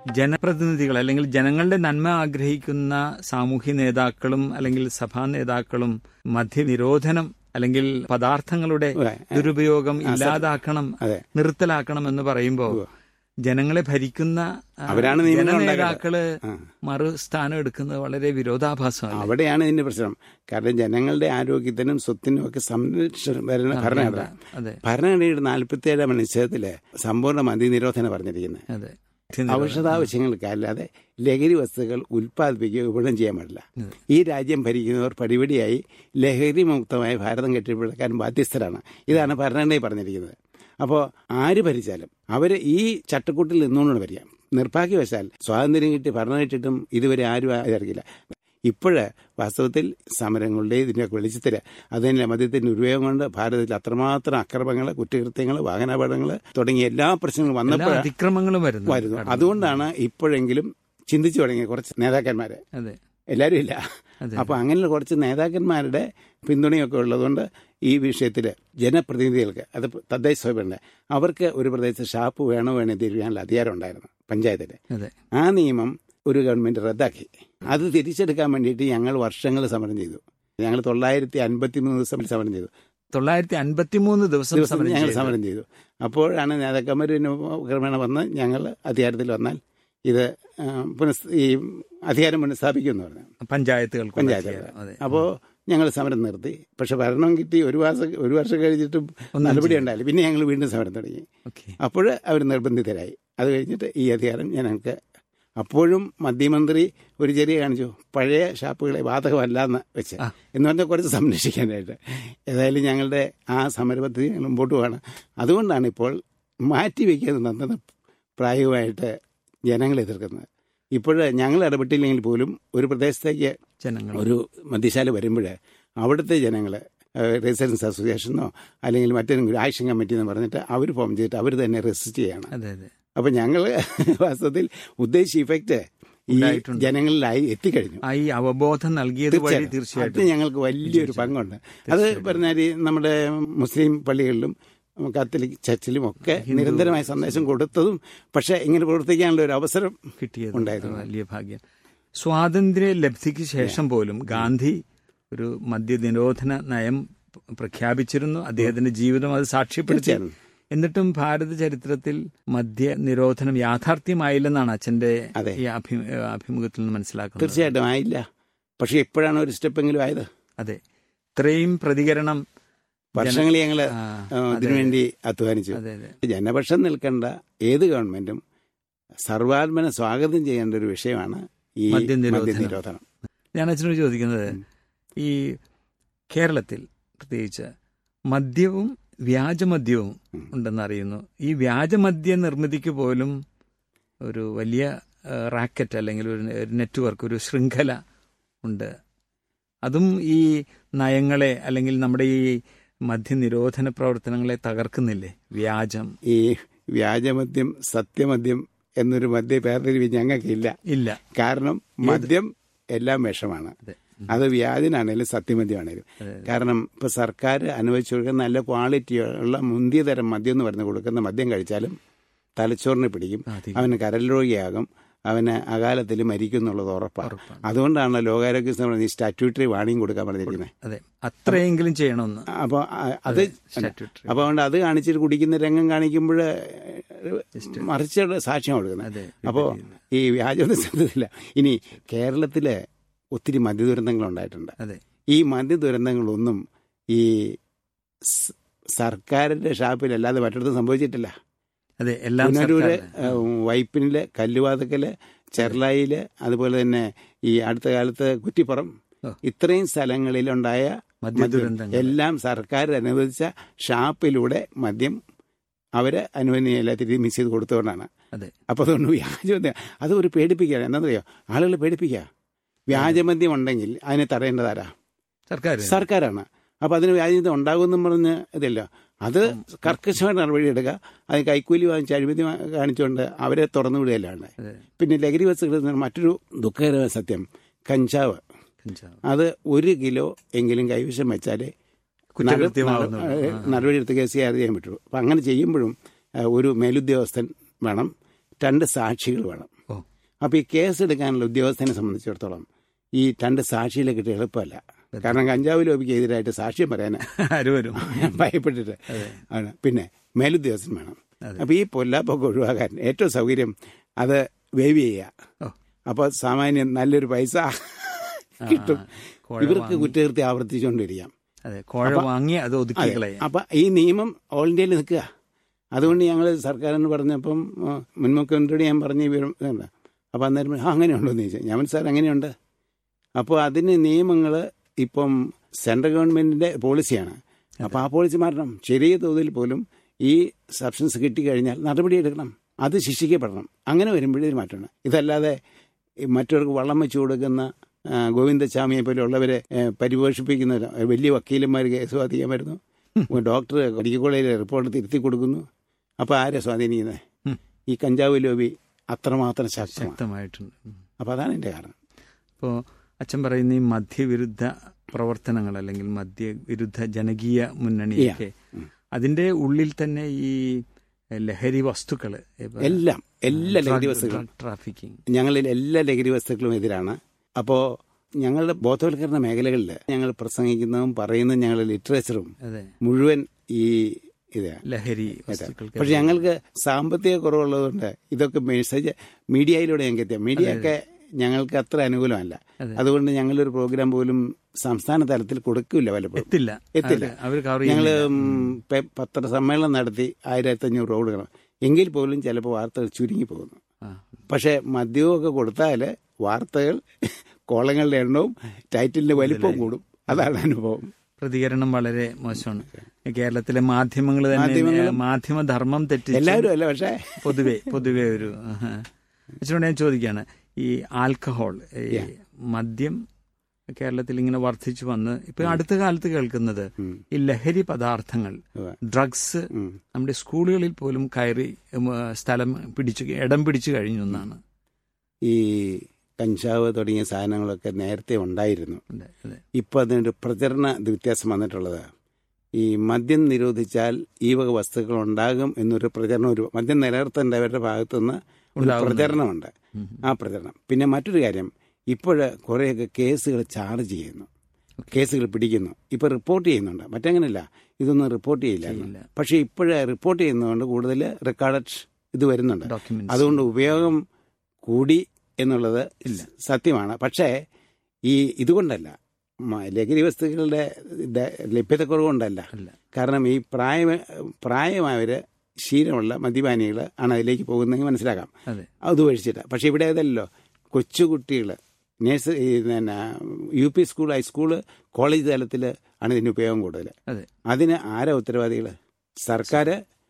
ജനപ്രതിനിധികൾ അല്ലെങ്കിൽ ജനങ്ങളുടെ നന്മ ആഗ്രഹിക്കുന്ന സാമൂഹ്യ നേതാക്കളും അല്ലെങ്കിൽ സഭാ നേതാക്കളും മദ്യനിരോധനം അല്ലെങ്കിൽ പദാർത്ഥങ്ങളുടെ അതെ. ദുരുപയോഗം ഇല്ലാതാക്കണം അതെ. നിർത്തലാക്കണം എന്ന് പറയുമ്പോൾ ജനങ്ങളെ ഭരിക്കുന്ന ആ, അവരാണ് നിയമങ്ങൾ ജനനേതാക്കള് ആ. മറുസ്ഥാനം എടുക്കുന്നത് വളരെ വിരോധാഭാസമാണ് അവിടെയാണ് ഇതിന്റെ പ്രശ്നം കാരണം ജനങ്ങളുടെ ആരോഗ്യത്തിനും സ്വത്തിനും ഒക്കെ സംരക്ഷണം വരുന്ന ഭരണഘടന അതെ ഭരണഘടനയുടെ നാൽപ്പത്തിയേഴാം അനുച്ഛേദത്തില് സമ്പൂർണ്ണ മദ്യനിരോധനം പറഞ്ഞിരിക്കുന്നത് അതെ ഔഷധാവശ്യങ്ങൾക്കല്ലാതെ ലഹരി വസ്തുക്കൾ ഉൽപ്പാദിപ്പിക്കുകയോ വിപണനം ചെയ്യാൻ പാടില്ല ഈ രാജ്യം ഭരിക്കുന്നവർ പടിപടിയായി ലഹരി മുക്തമായ ഭാരതം കെട്ടിപ്പടുക്കാൻ ബാധ്യസ്ഥരാണ് ഇതാണ് ഭരണഘടനയിൽ പറഞ്ഞിരിക്കുന്നത് അപ്പോൾ ആര് ഭരിച്ചാലും അവർ ഈ ചട്ടക്കൂട്ടിൽ നിന്നുകൊണ്ടാണ് ഭരിക്കാം നിർഭാഗ്യവശാൽ സ്വാതന്ത്ര്യം കിട്ടി ഭരണം കിട്ടിയിട്ടും ഇതുവരെ ആരും ആചരിക്കില്ല ഇപ്പോഴ് വാസ്തവത്തിൽ സമരങ്ങളുടെ ഇതിൻ്റെയൊക്കെ വെളിച്ചത്തിൽ അതിൻ്റെ മദ്യത്തിൻ്റെ ഉപയോഗം കൊണ്ട് ഭാരതത്തിൽ അത്രമാത്രം അക്രമങ്ങൾ കുറ്റകൃത്യങ്ങൾ വാഹനാപകടങ്ങൾ തുടങ്ങിയ എല്ലാ പ്രശ്നങ്ങളും എല്ലാ വന്നപ്പോൾ അതിക്രമങ്ങളും വരുന്നു വരുന്നു അതുകൊണ്ടാണ് ഇപ്പോഴെങ്കിലും ചിന്തിച്ചു തുടങ്ങിയ കുറച്ച് നേതാക്കന്മാരെ അതെ എല്ലാവരും ഇല്ല അതെ. അപ്പൊ അങ്ങനെയുള്ള കുറച്ച് നേതാക്കന്മാരുടെ പിന്തുണയൊക്കെ ഉള്ളതുകൊണ്ട് ഈ വിഷയത്തിൽ ജനപ്രതിനിധികൾക്ക് അത് തദ്ദേശ സ്വയംഭരണ അവർക്ക് ഒരു പ്രദേശത്ത് ഷാപ്പ് വേണോ വേണോ തീരുമാനമുള്ള അധികാരം ഉണ്ടായിരുന്നു പഞ്ചായത്തിൽ അതെ ആ നിയമം ഒരു ഗവൺമെന്റ് റദ്ദാക്കി അത് തിരിച്ചെടുക്കാൻ വേണ്ടിയിട്ട് ഞങ്ങൾ വർഷങ്ങൾ സമരം ചെയ്തു ഞങ്ങൾ തൊള്ളായിരത്തി അൻപത്തി മൂന്ന് ദിവസം സമരം ചെയ്തു തൊള്ളായിരത്തി അൻപത്തിമൂന്ന് ദിവസം ദിവസം സമരം ഞങ്ങൾ ചെയ്തു. സമരം ചെയ്തു അപ്പോഴാണ് നേതാക്കന്മാർ പിന്നെ ക്രമേണ വന്ന് ഞങ്ങൾ അധികാരത്തിൽ വന്നാൽ ഇത് ആ, പുനഃ ഈ അധികാരം പുനഃസ്ഥാപിക്കുമെന്ന് പറഞ്ഞു പഞ്ചായത്തുകൾക്ക് പഞ്ചായത്ത് അതെ അപ്പോൾ ഞങ്ങൾ സമരം നിർത്തി പക്ഷെ ഭരണം കിട്ടി ഒരു മാസം ഒരു വർഷം കഴിഞ്ഞിട്ടും നടപടി ഉണ്ടായില്ല പിന്നെ ഞങ്ങൾ വീണ്ടും സമരം തുടങ്ങി ഓക്കെ അപ്പോൾ അവർ നിർബന്ധിതരായി അത് കഴിഞ്ഞിട്ട് ഈ അധികാരം ഞങ്ങൾക്ക് അപ്പോഴും മദ്യമന്ത്രി ഒരു ചെറിയ കാണിച്ചു പഴയ ഷാപ്പുകളെ ബാധകമല്ല എന്ന് വെച്ച് എന്ന് പറഞ്ഞാൽ കുറച്ച് സംരക്ഷിക്കാനായിട്ട് ഏതായാലും ഞങ്ങളുടെ ആ സമരപദ്ധതി ഞങ്ങൾ മുമ്പോട്ട് പോവാണ് അതുകൊണ്ടാണ് ഇപ്പോൾ മാറ്റി വയ്ക്കുന്നത് നന്നത് പ്രായമായിട്ട് ജനങ്ങൾ എതിർക്കുന്നത് ഇപ്പോൾ ഞങ്ങൾ ഇടപെട്ടില്ലെങ്കിൽ പോലും ഒരു പ്രദേശത്തേക്ക് ജനങ്ങൾ ഒരു മദ്യശാല വരുമ്പോൾ അവിടുത്തെ ജനങ്ങൾ റെസിഡൻസ് അസോസിയേഷനോ അല്ലെങ്കിൽ മറ്റേതെങ്കിലും ആക്ഷൻ കമ്മിറ്റി എന്ന് പറഞ്ഞിട്ട് അവർ ഫോം ചെയ്തിട്ട് അവർ തന്നെ റെസിസ്റ്റ് ചെയ്യണം അതെ അതെ അപ്പം ഞങ്ങൾ വാസ്തവത്തിൽ ഉദ്ദേശിച്ച ഇഫക്റ്റ് ഈ ഉണ്ടായിട്ടുണ്ട്. ജനങ്ങളിലായി എത്തിക്കഴിഞ്ഞു ആ ഈ അവബോധം നൽകിയത് വഴി തീർച്ചയായിട്ടും. തീർച്ചയായിട്ടും അത് ഞങ്ങൾക്ക് വലിയൊരു പങ്കുണ്ട് അത് പറഞ്ഞാൽ ഈ നമ്മുടെ മുസ്ലിം പള്ളികളിലും കാത്തലിക് ചർച്ചിലും ഒക്കെ നിരന്തരമായ സന്ദേശം കൊടുത്തതും പക്ഷെ ഇങ്ങനെ പ്രവർത്തിക്കാനുള്ള ഒരു അവസരം കിട്ടിയത് ഉണ്ടായിരുന്നു. വലിയ ഭാഗ്യം സ്വാതന്ത്ര്യ ലബ്ധിക്ക് ശേഷം പോലും ഗാന്ധി ഒരു മദ്യനിരോധന നയം പ്രഖ്യാപിച്ചിരുന്നു അദ്ദേഹത്തിന്റെ ജീവിതം അത് സാക്ഷ്യപ്പെടുത്തി തീർച്ചയായും. എന്നിട്ടും ഭാരത ചരിത്രത്തിൽ മദ്യ നിരോധനം യാഥാർത്ഥ്യമായില്ലെന്നാണ് അച്ഛന്റെ അതെ. ഈ അഭി- അഭിമുഖത്തിൽ നിന്ന് മനസ്സിലാക്കുന്നത് തീർച്ചയായിട്ടും ആയില്ല പക്ഷെ എപ്പോഴാണ് ഒരു സ്റ്റെപ്പെങ്കിലും ആയത് അതെ ഇത്രയും പ്രതികരണം വർഷങ്ങൾ ഞങ്ങൾ ആ, ഇതിനുവേണ്ടി അധ്വാനിച്ചു അതെ അതെ ജനപക്ഷം നിൽക്കേണ്ട ഏത് ഗവൺമെന്റും സർവാത്മന സ്വാഗതം ചെയ്യേണ്ട ഒരു വിഷയമാണ് ഈ മദ്യനിരോധനം. മദ്യനിരോധനം ഞാൻ അച്ഛനോട് ചോദിക്കുന്നത് ഈ കേരളത്തിൽ പ്രത്യേകിച്ച് മദ്യവും വ്യാജമദ്യവും ഉണ്ടെന്ന് അറിയുന്നു ഈ വ്യാജമദ്യ നിർമ്മിതിക്ക് പോലും ഒരു വലിയ റാക്കറ്റ് അല്ലെങ്കിൽ ഒരു ഒരു നെറ്റ്വർക്ക് ഒരു ശൃംഖല ഉണ്ട് അതും ഈ നയങ്ങളെ അല്ലെങ്കിൽ നമ്മുടെ ഈ മദ്യനിരോധന പ്രവർത്തനങ്ങളെ തകർക്കുന്നില്ലേ വ്യാജം ഈ വ്യാജമദ്യം സത്യമദ്യം എന്നൊരു മദ്യ വേർതിരിവ് ഞങ്ങൾക്കില്ല ഇല്ല കാരണം മദ്യം എല്ലാം വിഷമാണ് അതെ അത് വ്യാജനാണേലും സത്യമദ്യമാണേലും കാരണം ഇപ്പൊ സർക്കാർ അനുവദിച്ചു കൊടുക്കുന്ന നല്ല ക്വാളിറ്റിയുള്ള മുന്തിയ തരം മദ്യം എന്ന് പറഞ്ഞ് കൊടുക്കുന്ന മദ്യം കഴിച്ചാലും തലച്ചോറിന് പിടിക്കും അധികം. അവന് കരൾ രോഗിയാകും അവന് അകാലത്തിൽ മരിക്കും എന്നുള്ളത് ഉറപ്പാണ് അതുകൊണ്ടാണ് ലോകാരോഗ്യ സംഘടന ഈ സ്റ്റാറ്റ്യൂട്ടറി വാണിംഗ് കൊടുക്കാൻ പറഞ്ഞിരിക്കുന്നത് അതെ അത്രയെങ്കിലും ചെയ്യണമെന്ന് അപ്പോൾ അത് statutory. അപ്പോൾ അതുകൊണ്ട് അത് കാണിച്ചിട്ട് കുടിക്കുന്ന രംഗം കാണിക്കുമ്പോൾ മറിച്ചുള്ള സാക്ഷ്യം കൊടുക്കുന്നത് അതെ അപ്പോൾ ഈ വ്യാജമൊന്നും ശ്രദ്ധയില്ല ഇനി കേരളത്തില് ഒത്തിരി മദ്യ ദുരന്തങ്ങൾ ഉണ്ടായിട്ടുണ്ട് അതെ ഈ മദ്യ ദുരന്തങ്ങളൊന്നും ഈ സ് സർക്കാരിന്റെ ഷാപ്പിലല്ലാതെ മറ്റിടത്തും സംഭവിച്ചിട്ടില്ല അതെ എല്ലാം പുനരൂര് സർക്കാരിന്. ഏഹ്, വൈപ്പിനില് കല്ലുവാതക്കല് ചെർലായില് അതുപോലെ തന്നെ ഈ അടുത്ത കാലത്ത് കുറ്റിപ്പുറം ഓ. ഇത്രയും സ്ഥലങ്ങളിലുണ്ടായ മദ്യ മദ്യം ദുരന്തങ്ങൾ. എല്ലാം സർക്കാർ അനുവദിച്ച ഷാപ്പിലൂടെ മദ്യം അവര് അനുവദനീയല്ല തിരികെ മിക്സ് ചെയ്ത് കൊടുത്തുകൊണ്ടാണ് അതെ അപ്പൊ അതുകൊണ്ട് വ്യാജം അത് ഒരു പേടിപ്പിക്കുക എന്താണെന്നറിയോ ആളുകളെ പേടിപ്പിക്കുക വ്യാജമദ്യം ഉണ്ടെങ്കിൽ അതിനെ തടയേണ്ടതാരാ സർക്കാർ സർക്കാരാണ് അപ്പൊ അതിന് വ്യാജമദ്യം ഉണ്ടാകുമെന്നും പറഞ്ഞ് ഇതില്ല അത് കർക്കശമായ നടപടി എടുക്കുക അത് കൈക്കൂലി വാങ്ങിച്ച് അഴിമതി വാ- കാണിച്ചുകൊണ്ട് അവരെ തുറന്നു വിടുകയല്ലാണ് അതെ പിന്നെ ലഹരി വസ്തുക്കൾ മറ്റൊരു ദുഃഖകരമായ സത്യം കഞ്ചാവ് കഞ്ചാവ് അത് ഒരു കിലോ എങ്കിലും കൈവശം വെച്ചാലേ കുറ്റകൃത്യമാകുന്നുള്ളൂ. നട- ഏഹ് നടപടിയെടുത്ത് കേസ് കൈകാര്യം ചെയ്യാൻ പറ്റുള്ളൂ അപ്പം അങ്ങനെ ചെയ്യുമ്പോഴും ഏഹ് ഒരു മേലുദ്യോഗസ്ഥൻ വേണം രണ്ട് സാക്ഷികൾ വേണം ഓ അപ്പോൾ ഈ കേസ് എടുക്കാനുള്ള ഉദ്യോഗസ്ഥനെ സംബന്ധിച്ചിടത്തോളം ഈ രണ്ട് സാക്ഷിയിലെ കിട്ടിയ എളുപ്പമല്ല കാരണം കഞ്ചാവ് ലോബിക്ക് എതിരായിട്ട് സാക്ഷ്യം പറയാൻ ആര് വരും ഭയപ്പെട്ടിട്ട് ആണ് പിന്നെ മേലുദ്യോഗസ്ഥൻ വേണം അതെ. അപ്പൊ ഈ പൊല്ലാപ്പൊക്കെ ഒഴിവാക്കാൻ ഏറ്റവും സൗകര്യം അത് വേവ് ചെയ്യുക ഓ. അപ്പൊ സാമാന്യം നല്ലൊരു പൈസ കിട്ടും കോഴ ഇവർക്ക് കുറ്റകൃത്യം ആവർത്തിച്ചുകൊണ്ടിരിക്കാം അതെ കോഴ വാങ്ങി അത് ഒതുക്കി അതെ. കളയാം അപ്പൊ ഈ നിയമം ഓൾ ഇന്ത്യയിൽ നിൽക്കുക അതുകൊണ്ട് ഞങ്ങൾ സർക്കാരിന് പറഞ്ഞപ്പം ആ, മുൻ മുഖ്യമന്ത്രിയോട് ഞാൻ പറഞ്ഞ വിവരം ഇതുണ്ട്. അപ്പൊ അന്നേരം ആ അങ്ങനെയുണ്ടോ എന്ന് ചോദിച്ചു ഞാൻ സാർ അങ്ങനെയുണ്ട് അപ്പോൾ അതിന് നിയമങ്ങൾ ഇപ്പം സെൻട്രൽ ഗവൺമെന്റിന്റെ പോളിസിയാണ് അപ്പൊ ആ പോളിസി മാറണം ചെറിയ തോതിൽ പോലും ഈ സബ്സ്റ്റൻസ് കിട്ടിക്കഴിഞ്ഞാൽ നടപടിയെടുക്കണം അത് ശിക്ഷിക്കപ്പെടണം അങ്ങനെ വരുമ്പോഴേ ഒരു മാറ്റമാണ് ഇതല്ലാതെ ഈ മറ്റവർക്ക് വള്ളം വെച്ചു കൊടുക്കുന്ന ആ, ഗോവിന്ദസ്വാമിയെ പോലെയുള്ളവരെ ഏ, പരിപോഷിപ്പിക്കുന്ന ഒരു വലിയ വക്കീലന്മാർ കേസ് വാദിക്കാൻ വരുന്നു ഡോക്ടർ മെഡിക്കൽ കോളേജിലെ റിപ്പോർട്ട് തിരുത്തി കൊടുക്കുന്നു അപ്പോൾ ആരെ സ്വാധീനിക്കുന്നത് ഉം. ഈ കഞ്ചാവ് ലോബി അത്രമാത്രം ശക്തമാണ് ശക്തമായിട്ടുണ്ട് ഉം. അപ്പോൾ അതാണ് എൻ്റെ കാരണം ഇപ്പോൾ അച്ഛൻ പറയുന്ന ഈ മദ്യവിരുദ്ധ പ്രവർത്തനങ്ങൾ അല്ലെങ്കിൽ മദ്യവിരുദ്ധ ജനകീയ മുന്നണിയൊക്കെ അതിന്റെ ഉള്ളിൽ തന്നെ ഈ ലഹരി വസ്തുക്കൾ എല്ലാം എല്ലാ ലഹരി വസ്തുക്കളും ട്രാഫിക്കിംഗ് ഞങ്ങളിൽ എല്ലാ ലഹരി വസ്തുക്കളും എതിരാണ് അപ്പോൾ ഞങ്ങളുടെ ബോധവൽക്കരണ മേഖലകളിൽ ഞങ്ങൾ പ്രസംഗിക്കുന്നതും പറയുന്നതും ഞങ്ങളുടെ ലിറ്ററേച്ചറും അതെ മുഴുവൻ ഈ ഇതാണ് ലഹരി വസ്തുക്കൾക്ക് പക്ഷെ ഞങ്ങൾക്ക് സാമ്പത്തിക കുറവുള്ളതുകൊണ്ട് ഇതൊക്കെ മെസ്സേജ് മീഡിയയിലൂടെ ഞങ്ങൾക്ക് എത്തിയാം മീഡിയ ഒക്കെ ഞങ്ങൾക്ക് അത്ര അനുകൂലമല്ല അതെ. അതുകൊണ്ട് ഞങ്ങളൊരു പ്രോഗ്രാം പോലും സംസ്ഥാന തലത്തിൽ കൊടുക്കില്ല പലപ്പോഴും എത്തില്ല എത്തില്ല. അവർ കവർ ഞങ്ങൾ ചെയ്യുന്നില്ല പത്രസമ്മേളനം നടത്തി ആയിരത്തി അഞ്ഞൂറ് രൂപ കൊടുക്കണം എങ്കിൽ പോലും ചിലപ്പോൾ വാർത്തകൾ ചുരുങ്ങി പോകുന്നു ആ. പക്ഷേ മദ്യമൊക്കെ കൊടുത്താൽ വാർത്തകൾ കോളങ്ങളുടെ എണ്ണവും ടൈറ്റിലിന്റെ വലിപ്പവും കൂടും അതാണ് അനുഭവം പ്രതികരണം വളരെ മോശമാണ് കേരളത്തിലെ മാധ്യമങ്ങൾ തന്നെ മാധ്യമങ്ങളും- മാധ്യമധർമ്മം തെറ്റിച്ച് എല്ലാവരും അല്ല പക്ഷേ പൊതുവെ പൊതുവെ ഒരു ആഹാ. അച്ഛനോട് ഞാൻ ചോദിക്കുകയാണ് ഈ ആൽക്കഹോൾ ഈ മദ്യം കേരളത്തിൽ ഇങ്ങനെ വർദ്ധിച്ചു വന്ന് ഇപ്പൊ അടുത്ത കാലത്ത് കേൾക്കുന്നത് ഉം. ഈ ലഹരി പദാർത്ഥങ്ങൾ ഉവ്വ്. ഡ്രഗ്സ് ഉം. നമ്മുടെ സ്കൂളുകളിൽ പോലും കയറി ഉം, സ്ഥലം പിടിച്ചു ഇടം പിടിച്ചു കഴിഞ്ഞു എന്നാണ് ഈ കഞ്ചാവ് തുടങ്ങിയ സാധനങ്ങളൊക്കെ നേരത്തെ ഉണ്ടായിരുന്നു അതെ, അതെ. ഇപ്പൊ അതിനൊരു പ്രചരണ ഇത് വ്യത്യാസം വന്നിട്ടുള്ളത് ഈ മദ്യം നിരോധിച്ചാൽ ഈ വക വസ്തുക്കൾ ഉണ്ടാകും എന്നൊരു പ്രചരണം ഒരു മദ്യം നിലനിർത്തേണ്ടവരുടെ ഭാഗത്തുനിന്ന് ഒരു ഉണ്ടാകുന്നുണ്ട്. പ്രചരണമുണ്ട് ഉം. ആ പ്രചരണം പിന്നെ മറ്റൊരു കാര്യം ഇപ്പോഴ് കുറേയൊക്കെ കേസുകൾ ചാർജ് ചെയ്യുന്നു കേസുകൾ പിടിക്കുന്നു ഇപ്പൊ റിപ്പോർട്ട് ചെയ്യുന്നുണ്ട് മറ്റങ്ങനല്ല ഇതൊന്നും റിപ്പോർട്ട് ചെയ്യില്ല ചെയ്യില്ല. പക്ഷെ ഇപ്പോഴേ റിപ്പോർട്ട് ചെയ്യുന്നതുകൊണ്ട് കൂടുതൽ റെക്കോർഡഡ് ഇത് വരുന്നുണ്ട് Documents. അതുകൊണ്ട് ഉപയോഗം കൂടി എന്നുള്ളത് സത്യമാണ് പക്ഷേ ഈ ഇതുകൊണ്ടല്ല മ- ലഹരി വസ്തുക്കളുടെ ദ- ലഭ്യതക്കുറവുകൊണ്ടല്ല അല്ല കാരണം ഈ പ്രായ പ്രായമായവര് ശീലമുള്ള മദ്യപാനികൾ ആണ് അതിലേക്ക് പോകുന്നതെങ്കിൽ മനസ്സിലാക്കാം അതെ അത് ഒഴിച്ചിട്ട് പക്ഷെ ഇവിടെ അതല്ലോ കൊച്ചുകുട്ടികൾ നേഴ്സ് ഈ പിന്നെ U P school high school college തലത്തിൽ ആണ് ഇതിന് ഉപയോഗം കൂടുതൽ അതെ അതിന് ആരാ ഉത്തരവാദികൾ സർക്കാർ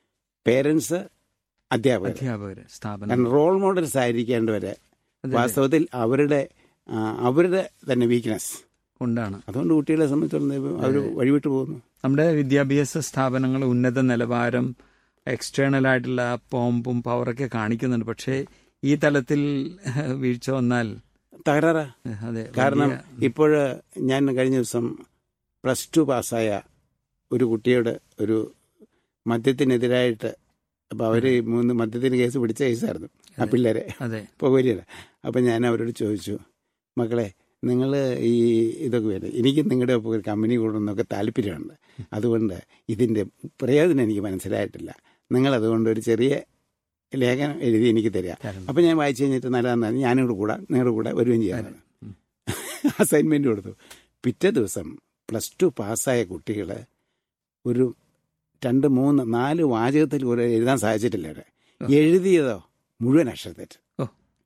പേരൻസ് അധ്യാപകർ അധ്യാപകര് സ്ഥാപനം കാരണം റോൾ മോഡൽസ് ആയിരിക്കേണ്ടവര് അതെ. വാസ്തവത്തിൽ അവരുടെ ആ, അവരുടെ തന്നെ വീക്ക്നെസ് കൊണ്ടാണ് അതുകൊണ്ട് കുട്ടികളെ സംബന്ധിച്ചിടത്തോളം അവർ വഴിവിട്ട് പോകുന്നു നമ്മുടെ വിദ്യാഭ്യാസ സ്ഥാപനങ്ങൾ ഉന്നത നിലവാരം എക്സ്റ്റേണൽ ആയിട്ടുള്ള പോമ്പും പവറൊക്കെ കാണിക്കുന്നുണ്ട് പക്ഷേ ഈ തലത്തിൽ വീഴ്ച വന്നാൽ തകരാറാ അതെ കാരണം വലിയ- ഇപ്പോൾ ഞാൻ കഴിഞ്ഞ ദിവസം പ്ലസ് ടു പാസ്സായ ഒരു കുട്ടിയോട് ഒരു മദ്യത്തിനെതിരായിട്ട് അപ്പൊ അവര് ഈ മൂന്ന് മദ്യത്തിന് കേസ് പിടിച്ച കേസായിരുന്നു ആ പിള്ളേരെ അതെ പുകവലിയുടെ അപ്പൊ ഞാൻ അവരോട് ചോദിച്ചു മക്കളെ നിങ്ങൾ ഈ ഇതൊക്കെ വേണം എനിക്ക് നിങ്ങളുടെ ഒപ്പം ഒരു കമ്പനി കൂടണമെന്നൊക്കെ താല്പര്യമുണ്ട് അതുകൊണ്ട് ഇതിന്റെ പ്രയോജനം എനിക്ക് മനസ്സിലായിട്ടില്ല നിങ്ങൾ അതുകൊണ്ട് ഒരു ചെറിയ ലേഖനം എഴുതി എനിക്ക് തരിക തരണം. അപ്പൊ ഞാൻ വായിച്ചു കഴിഞ്ഞിട്ട് നല്ലതെന്നാണ് ഞാനിവിടെ കൂടാ നിങ്ങളുടെ കൂടെ വരികയും ചെയ്യാനാണ് ഉം. അസൈൻമെന്റ് കൊടുത്തു പിറ്റേ ദിവസം പ്ലസ് ടു പാസ്സായ കുട്ടികൾ ഒരു രണ്ട് മൂന്ന് നാല് വാചകത്തിൽ കൂടെ എഴുതാൻ സാധിച്ചിട്ടില്ല അവരെ എഴുതിയതോ മുഴുവൻ അക്ഷരത്തെറ്റ് ഓ.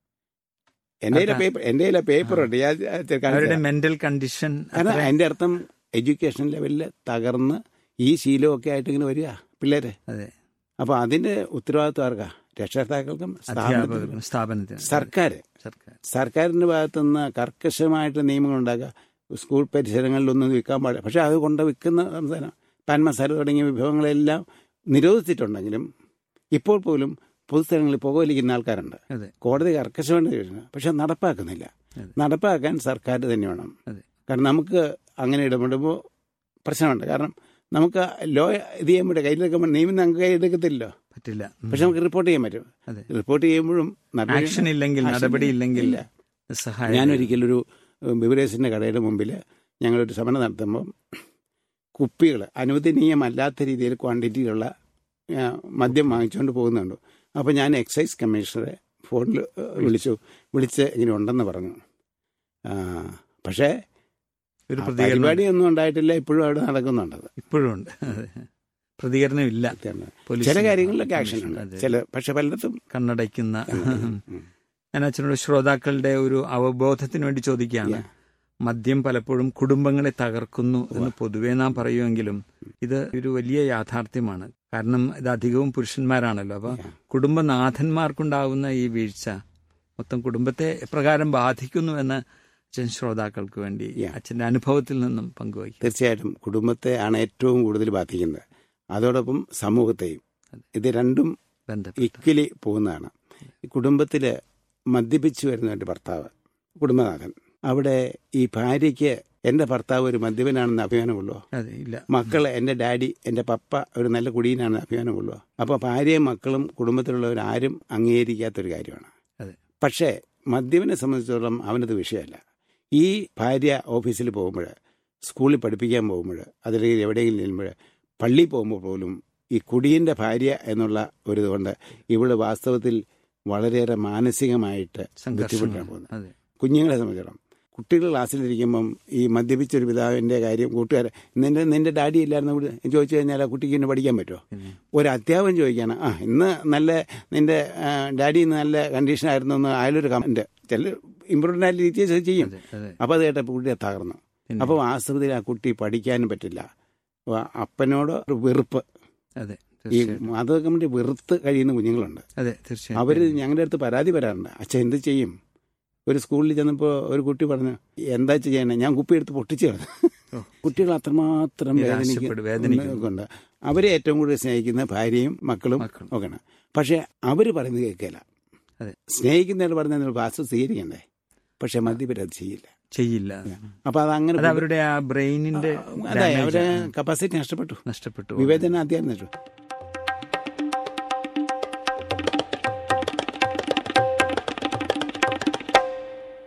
എന്റെ കയ്യിലെ അതാ- പേപ്പർ എന്റെ കയ്യിലെ പേപ്പർ ഉണ്ട് ഞാൻ കാണിച്ചു അവരുടെ തരാം. മെന്റൽ കണ്ടീഷൻ കാരണം അതിന്റെ അർത്ഥം എഡ്യൂക്കേഷൻ ലെവലിൽ തകർന്ന് ഈ ശീലമൊക്കെ ആയിട്ട് ഇങ്ങനെ വരിക പിള്ളേര് അതെ അപ്പൊ അതിന്റെ ഉത്തരവാദിത്വം ആർക്കാ രക്ഷകർത്താക്കൾക്കും സ്ഥാപനത്തിനും അധ്യാപകർക്കും സ്ഥാപനത്തിന് സർക്കാർ സർക്കാർ സർക്കാരിന്റെ ഭാഗത്തുനിന്ന് കർക്കശമായിട്ട് നിയമങ്ങൾ ഉണ്ടാക്കുക സ്കൂൾ പരിസരങ്ങളിലൊന്നും വിൽക്കാൻ പാടില്ല പക്ഷെ അത് കൊണ്ട് വിൽക്കുന്ന സംസ്ഥാനം പാൻ മസാല തുടങ്ങിയ വിഭവങ്ങളെല്ലാം നിരോധിച്ചിട്ടുണ്ടെങ്കിലും ഇപ്പോൾ പോലും പൊതുസ്ഥലങ്ങളിൽ പുകവലിക്കുന്ന ആൾക്കാരുണ്ട് അതെ കോടതി കർക്കശമായിട്ട് ചോദിക്കുന്നത് പക്ഷെ നടപ്പാക്കുന്നില്ല അതെ. നടപ്പാക്കാൻ സർക്കാർ തന്നെ വേണം അതെ കാരണം നമുക്ക് അങ്ങനെ ഇടപെടുമ്പോൾ പ്രശ്നമുണ്ട് കാരണം നമുക്ക് ലോ ഇത് ചെയ്യാൻ പറ്റും കയ്യിലെടുക്കുമ്പോൾ നിയമം നമുക്ക് കയ്യിലെടുക്കത്തില്ലല്ലോ പറ്റില്ല ഉം. പക്ഷെ നമുക്ക് റിപ്പോർട്ട് ചെയ്യാൻ പറ്റും അതെ റിപ്പോർട്ട് ചെയ്യുമ്പോഴും നടപടി- ആക്ഷൻ ഇല്ലെങ്കിൽ ആക്ഷൻ നടപടി ഇല്ലെങ്കിൽ ഇല്ല. സഹായം ഞാനൊരിക്കലൊരു ബിവറേജിന്റെ കടയുടെ മുമ്പിൽ ഞങ്ങളൊരു സമരം നടത്തുമ്പോൾ കുപ്പികൾ അനുവദനീയമല്ലാത്ത രീതിയിൽ ക്വാണ്ടിറ്റിയിലുള്ള ആ, മദ്യം വാങ്ങിച്ചുകൊണ്ട് പോകുന്നുണ്ട് അപ്പോൾ ഞാൻ എക്സൈസ് കമ്മീഷണറെ ഫോണിൽ വിളിച്ചു വിളിച്ച് ഇങ്ങനെ ഉണ്ടെന്ന് പറഞ്ഞു ആ, പക്ഷേ ഒരു ആ പ്രതികരണം പരിപാടിയൊന്നും ഉണ്ടായിട്ടില്ല ഇപ്പോഴും അവിടെ നടക്കുന്നുണ്ടത് ഇപ്പോഴും ഉണ്ട് അതെ. പ്രതികരണം ഇല്ല പോലീസിന്. ചില കാര്യങ്ങളിലൊക്കെ ആക്ഷൻ ഉണ്ട് അതെ. ചില പക്ഷെ പലയിടത്തും കണ്ണടയ്ക്കുന്ന ഉം. ഞാൻ അച്ഛനോട് ശ്രോതാക്കളുടെ ഒരു അവബോധത്തിന് വേണ്ടി ചോദിക്കുകയാണ് Yeah. മദ്യം പലപ്പോഴും കുടുംബങ്ങളെ തകർക്കുന്നു എന്ന് പൊതുവേ നാം പറയുമെങ്കിലും ഇത് ഒരു വലിയ യാഥാർത്ഥ്യമാണ് കാരണം ഇത് അധികവും പുരുഷന്മാരാണല്ലോ അപ്പൊ Yeah. കുടുംബനാഥന്മാർക്കുണ്ടാവുന്ന ഈ വീഴ്ച മൊത്തം കുടുംബത്തെ എപ്രകാരം ബാധിക്കുന്നു എന്ന് അച്ഛൻ ശ്രോതാക്കൾക്ക് വേണ്ടി Yeah. അച്ഛന്റെ അനുഭവത്തിൽ നിന്നും പങ്കുവയ്ക്കും തീർച്ചയായിട്ടും കുടുംബത്തെ ആണ് ഏറ്റവും കൂടുതൽ ബാധിക്കുന്നത് അതോടൊപ്പം സമൂഹത്തെയും ഇത് രണ്ടും ബന്ധപ്പെട്ട് ഇക്വലി പോകുന്നതാണ് ഈ കുടുംബത്തിൽ മദ്യപിച്ചു വരുന്ന ഒരു ഭർത്താവ് കുടുംബനാഥൻ അവിടെ ഈ ഭാര്യയ്ക്ക് എന്റെ ഭർത്താവ് ഒരു മദ്യപനാണെന്ന് അഭിമാനമുള്ളൂ അതെ ഇല്ല മക്കൾ എന്റെ ഡാഡി എന്റെ പപ്പ ഒരു നല്ല കുടിയനാണെന്ന് അഭിമാനമുള്ളൂ അപ്പോൾ ഭാര്യയും മക്കളും കുടുംബത്തിലുള്ളവരാരും അംഗീകരിക്കാത്തൊരു കാര്യമാണ് അതെ പക്ഷേ മദ്യപിനെ സംബന്ധിച്ചിടത്തോളം അവനത് വിഷയമല്ല ഈ ഭാര്യ ഓഫീസിൽ പോകുമ്പോൾ സ്കൂളിൽ പഠിപ്പിക്കാൻ പോകുമ്പോൾ അതിലേക്ക് എവിടെയെങ്കിലും ചെല്ലുമ്പോൾ പള്ളിയിൽ പോകുമ്പോൾ പോലും ഈ കുടിയൻ്റെ ഭാര്യ എന്നുള്ള ഒരു ഇതുകൊണ്ട് ഇവള് വാസ്തവത്തിൽ വളരെയേറെ മാനസികമായിട്ട് ബുദ്ധിമുട്ടാണ് പോകുന്നത് അതെ കുഞ്ഞുങ്ങളെ സംബന്ധിച്ചിടത്തോളം കുട്ടികൾ ക്ലാസ്സിലിരിക്കുമ്പം ഈ മദ്യപിച്ചൊരു പിതാവിൻ്റെ കാര്യം കൂട്ടുകാരെ നിന്റെ നിന്റെ ഡാഡി ഇല്ലായിരുന്നു കൂടി ചോദിച്ചു കഴിഞ്ഞാൽ ആ കുട്ടിക്ക് ഇന്ന് പഠിക്കാൻ പറ്റുമോ പിന്നെ ഒരു അധ്യാപകൻ ചോദിക്കാണ് ആ ഇന്ന് നല്ല നിന്റെ ആ, ഡാഡി ഇന്ന് നല്ല കണ്ടീഷനായിരുന്നു എന്ന് അയാളൊരു കമന്റ് ചില ഇമ്പ്രൂവ്മെന്റ് ആയിട്ട് ടീച്ചേഴ്സ് ചെയ്യും അതെ അതെ അപ്പോൾ അത് കേട്ടപ്പോൾ കുട്ടിയെ തകർന്നു പിന്നെ അപ്പോൾ വാസ്തവത്തിൽ ആ കുട്ടി പഠിക്കാനും പറ്റില്ല അപ്പൊ അപ്പനോട് ഒരു വെറുപ്പ് അതെ ഈ തീർച്ചയായും മത കമ്മിറ്റി വെറുത്ത് കഴിയുന്ന കുഞ്ഞുങ്ങളുണ്ട് അതെ തീർച്ചയായും അവർ ഞങ്ങളുടെ അടുത്ത് പരാതി വരാറുണ്ട് അച്ഛൻ എന്ത് ചെയ്യും ഒരു സ്കൂളിൽ ചെന്നപ്പോൾ ഒരു കുട്ടി പറഞ്ഞു എന്താ ചെയ്യണേ ഞാൻ കുപ്പി എടുത്ത് പൊട്ടിച്ചു കളഞ്ഞു ഓ. കുട്ടികൾ അത്രമാത്രം നിരാശപ്പെടും, വേദനിക്കും. ഉണ്ട് അവരെ ഏറ്റവും കൂടുതൽ സ്നേഹിക്കുന്ന ഭാര്യയും മക്കളും മക്കളും. ഒക്കെയാണ് പക്ഷെ അവർ പറയുന്നത് കേൾക്കില്ല അതെ. സ്നേഹിക്കുന്നവർ പറഞ്ഞ വാസ്തു സ്വീകരിക്കണ്ടേ പക്ഷെ മദ്യപര് അത് ചെയ്യില്ല ചെയ്യില്ല അപ്പൊ അത് അങ്ങനെ അത് അവരുടെ ആ ബ്രെയിനിന്റെ അതെ അവരുടെ കപ്പാസിറ്റി നഷ്ടപ്പെട്ടു നഷ്ടപ്പെട്ടു വിവേചന അധ്യായം നഷ്ടപ്പെട്ടു